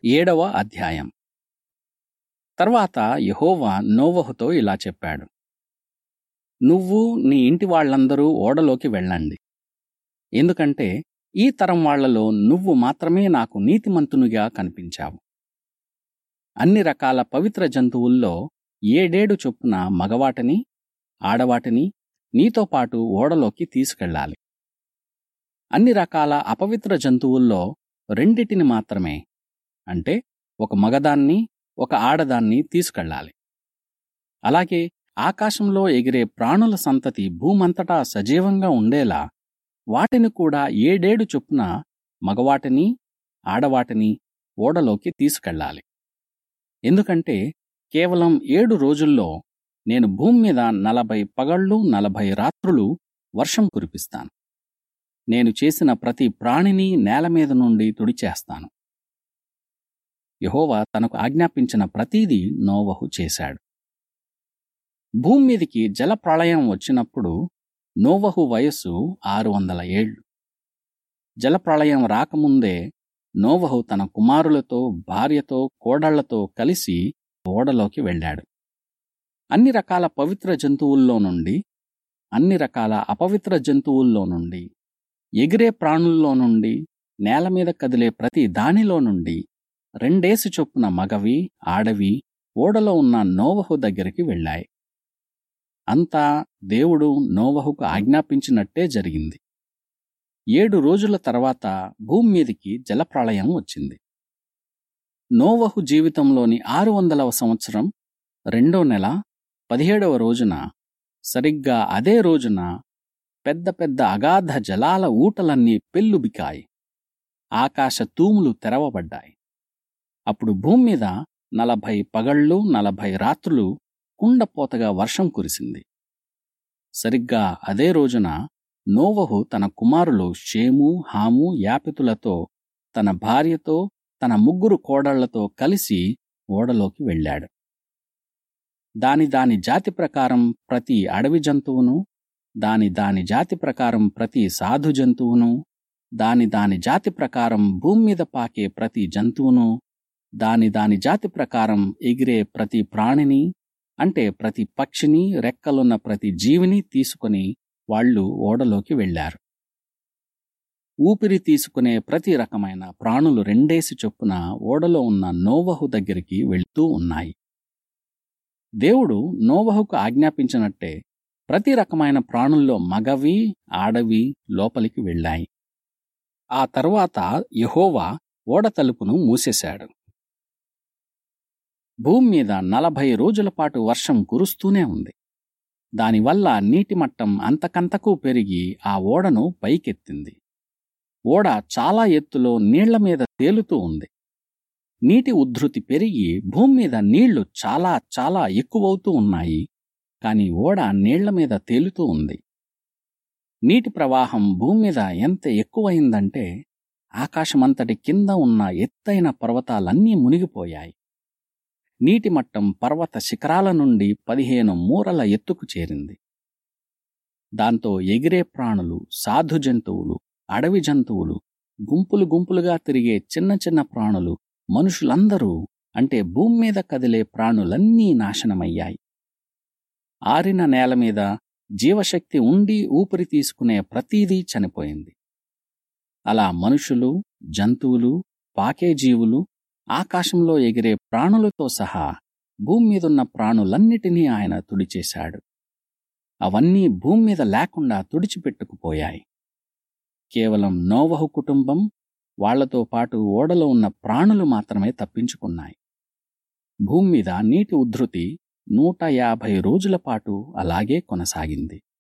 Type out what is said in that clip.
ఏడవ అధ్యాయం తర్వాత యెహోవా నోవహుతో ఇలా చెప్పాడు నువ్వు నీ ఇంటి వాళ్ళందరూ ఓడలోకి వెళ్ళండి ఎందుకంటే ఈ తరం వాళ్ళలో నువ్వు మాత్రమే నాకు నీతిమంతునిగా కనిపించావు అన్ని రకాల పవిత్ర జంతువుల్లో ఏడేడు చొప్పున మగవాటిని ఆడవాటిని నీతో పాటు ఓడలోకి తీసుకెళ్ళాలి అన్ని రకాల అపవిత్ర జంతువుల్లో రెండిటిని మాత్రమే అంటే ఒక మగదాన్ని ఒక ఆడదాన్ని తీసుకెళ్ళాలి అలాగే ఆకాశంలో ఎగిరే ప్రాణుల సంతతి భూమంతటా సజీవంగా ఉండేలా వాటిని కూడా ఏడేడు చొప్పున మగవాటిని ఆడవాటిని ఓడలోకి తీసుకెళ్ళాలి ఎందుకంటే కేవలం ఏడు రోజుల్లో నేను భూమి మీద నలభై పగళ్ళు నలభై రాత్రులు వర్షం కురిపిస్తాను నేను చేసిన ప్రతి ప్రాణిని నేల మీద నుండి తుడిచేస్తాను యహోవా తనకు ఆజ్ఞాపించిన ప్రతీదీ నోవహు చేశాడు భూమి మీదికి జలప్రళయం వచ్చినప్పుడు నోవహు వయస్సు ఆరు వందల ఏళ్ళు జలప్రళయం రాకముందే నోవహు తన కుమారులతో భార్యతో కోడళ్లతో కలిసి ఓడలోకి వెళ్ళాడు అన్ని రకాల పవిత్ర జంతువుల్లో నుండి అన్ని రకాల అపవిత్ర జంతువుల్లో నుండి ఎగిరే ప్రాణుల్లో నుండి నేల మీద కదిలే ప్రతి దానిలో నుండి రెండేసి చొప్పున మగవి ఆడవి ఓడలో ఉన్న నోవహు దగ్గరికి వెళ్ళాయి అంతా దేవుడు నోవహుకు ఆజ్ఞాపించినట్టే జరిగింది ఏడు రోజుల తర్వాత భూమి మీదికి జలప్రళయం వచ్చింది నోవహు జీవితంలోని ఆరు వందలవ సంవత్సరం రెండో నెల పదిహేడవ రోజున సరిగ్గా అదే రోజున పెద్ద పెద్ద అగాధ జలాల ఊటలన్నీ పెల్లుబికాయి ఆకాశ తూములు తెరవబడ్డాయి అప్పుడు భూమి మీద నలభై పగళ్ళు నలభై రాత్రులు కుండపోతగా వర్షం కురిసింది సరిగ్గా అదే రోజున నోవహు తన కుమారులు షేము హాము యాపితులతో తన భార్యతో తన ముగ్గురు కోడళ్లతో కలిసి ఓడలోకి వెళ్ళాడు దాని దాని జాతి ప్రకారం ప్రతి అడవి జంతువును దాని దాని జాతి ప్రకారం ప్రతి సాధు జంతువును దాని దాని జాతి ప్రకారం భూమి మీద పాకే ప్రతి జంతువును దాని దాని జాతి ప్రకారం ఎగిరే ప్రతి ప్రాణిని అంటే ప్రతి పక్షిని రెక్కలున్న ప్రతి జీవిని తీసుకుని వాళ్ళు ఓడలోకి వెళ్లారు ఊపిరి తీసుకునే ప్రతి రకమైన ప్రాణులు రెండేసి చొప్పున ఓడలో ఉన్న నోవహు దగ్గరికి వెళ్తూ ఉన్నాయి దేవుడు నోవహుకు ఆజ్ఞాపించినట్టే ప్రతి రకమైన ప్రాణుల్లో మగవి ఆడవి లోపలికి వెళ్ళాయి ఆ తరువాత యహోవా ఓడ తలుపును మూసేశాడు భూమి మీద నలభై రోజుల పాటు వర్షం కురుస్తూనే ఉంది దానివల్ల నీటి మట్టం అంతకంతకు పెరిగి ఆ ఓడను పైకెత్తింది ఓడ చాలా ఎత్తులో నీళ్ల మీద తేలుతూ ఉంది నీటి ఉద్ధృతి పెరిగి భూమి మీద నీళ్లు చాలా చాలా ఎక్కువవుతూ ఉన్నాయి కాని ఓడ నీళ్ల మీద తేలుతూ ఉంది నీటి ప్రవాహం భూమి మీద ఎంత ఎక్కువైందంటే ఆకాశమంతటి కింద ఉన్న ఎత్తైన పర్వతాలన్నీ మునిగిపోయాయి నీటి మట్టం పర్వత శిఖరాల నుండి పదిహేను మూరల ఎత్తుకు చేరింది దాంతో ఎగిరే ప్రాణులు సాధు జంతువులు అడవి జంతువులు గుంపులు గుంపులుగా తిరిగే చిన్న చిన్న ప్రాణులు మనుషులందరూ అంటే భూమి మీద కదిలే ప్రాణులన్నీ నాశనమయ్యాయి ఆరిన నేల మీద జీవశక్తి ఉండి ఊపిరి తీసుకునే ప్రతీదీ చనిపోయింది అలా మనుషులు జంతువులు పాకే జీవులు ఆకాశంలో ఎగిరే ప్రాణులతో సహా భూమి మీదున్న ప్రాణులన్నిటినీ ఆయన తుడిచేశాడు అవన్నీ భూమి మీద లేకుండా తుడిచిపెట్టుకుపోయాయి కేవలం నోవహు కుటుంబం వాళ్లతో పాటు ఓడలో ఉన్న ప్రాణులు మాత్రమే తప్పించుకున్నాయి భూమి మీద నీటి ఉద్ధృతి నూట యాభై రోజుల పాటు అలాగే కొనసాగింది